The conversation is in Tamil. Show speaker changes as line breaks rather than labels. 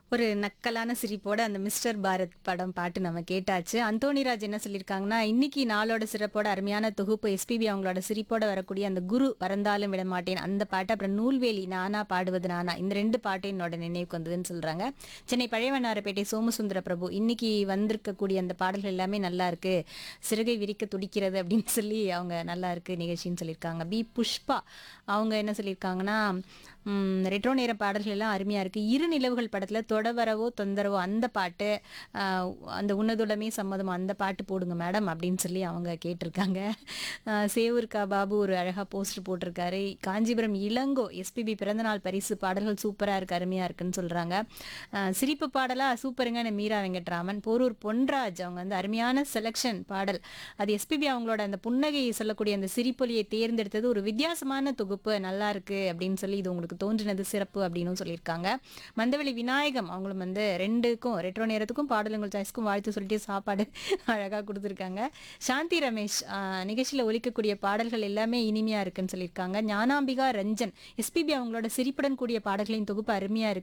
ஒரு நக்கலான சிரிப்போட அந்த மிஸ்டர் பாரத் படம் பாட்டு நம்ம கேட்டாச்சு அந்தோணிராஜ் என்ன சொல்லியிருக்காங்கன்னா இன்னைக்கு நாளோட சிறப்போட அருமையான தொகுப்பு எஸ்பிபி அவங்களோட சிரிப்போட வரக்கூடிய அந்த குரு பறந்தாலும் விட மாட்டேன் அந்த பாட்டு அப்புறம் நூல்வேலி நானா பாடுவது நானா இந்த ரெண்டு பாட்டும் என்னோட நினைவுக்கு வந்ததுன்னு சொல்றாங்க சென்னை பழையவனாரப்பேட்டை சோமசுந்தர பிரபு இன்னைக்கு வந்திருக்கக்கூடிய அந்த பாடல்கள் எல்லாமே நல்லா இருக்கு சிறகை விரிக்க துடிக்கிறது அப்படின்னு சொல்லி அவங்க நல்லா இருக்கு நிகழ்ச்சின்னு சொல்லியிருக்காங்க பி புஷ்பா அவங்க என்ன சொல்லியிருக்காங்கன்னா ம், ரெட்ரோ நேர பாடல்கள் எல்லாம் அருமையா இருக்கு இரு நிலவுகள் படத்துல தொடவரவோ தொந்தரவோ அந்த பாட்டு ஆஹ், அந்த உன்னதுலமே சம்மதம் அந்த பாட்டு போடுங்க மேடம் அப்படின்னு சொல்லி அவங்க கேட்டிருக்காங்க ஆஹ், சேவூர்கா பாபு ஒரு அழகா போஸ்டர் போட்டிருக்காரு காஞ்சிபுரம் இளங்கோ எஸ்பிபி பிறந்தநாள் பரிசு பாடல்கள் சூப்பரா இருக்கு அருமையா இருக்குன்னு சொல்றாங்க ஆஹ், சிரிப்பு பாடலா சூப்பருங்க மீரா வெங்கட்ராமன் போரூர் பொன்ராஜ் அவங்க வந்து அருமையான செலெக்ஷன் பாடல் அது எஸ்பிபி அவங்களோட அந்த புன்னகையை சொல்லக்கூடிய அந்த சிரிப்பொலியை தேர்ந்தெடுத்தது ஒரு வித்தியாசமான தொகுப்பு நல்லா இருக்கு அப்படின்னு சொல்லி இது உங்களுக்கு தோன்றினது சிறப்பு அப்படின்னு சொல்லியிருக்காங்க மந்தவெளி விநாயகம் அவங்களும் வந்து ரெண்டுக்கும் ரெட்ரோ நேரத்துக்கும் பாடலுங்கள் சாய்ஸ்க்கும் வாழ்த்து சொல்லிட்டு சாப்பாடு அழகாக கொடுத்துருக்காங்க சாந்தி ரமேஷ் ஆஹ், நிகழ்ச்சியில ஒலிக்கக்கூடிய பாடல்கள் எல்லாமே இனிமையா இருக்குன்னு சொல்லியிருக்காங்க ஞானாம்பிகா ரஞ்சன் எஸ்பிபி அவங்களோட சிரிப்புடன் கூடிய பாடல்களின் தொகுப்பு அருமையா இருக்கு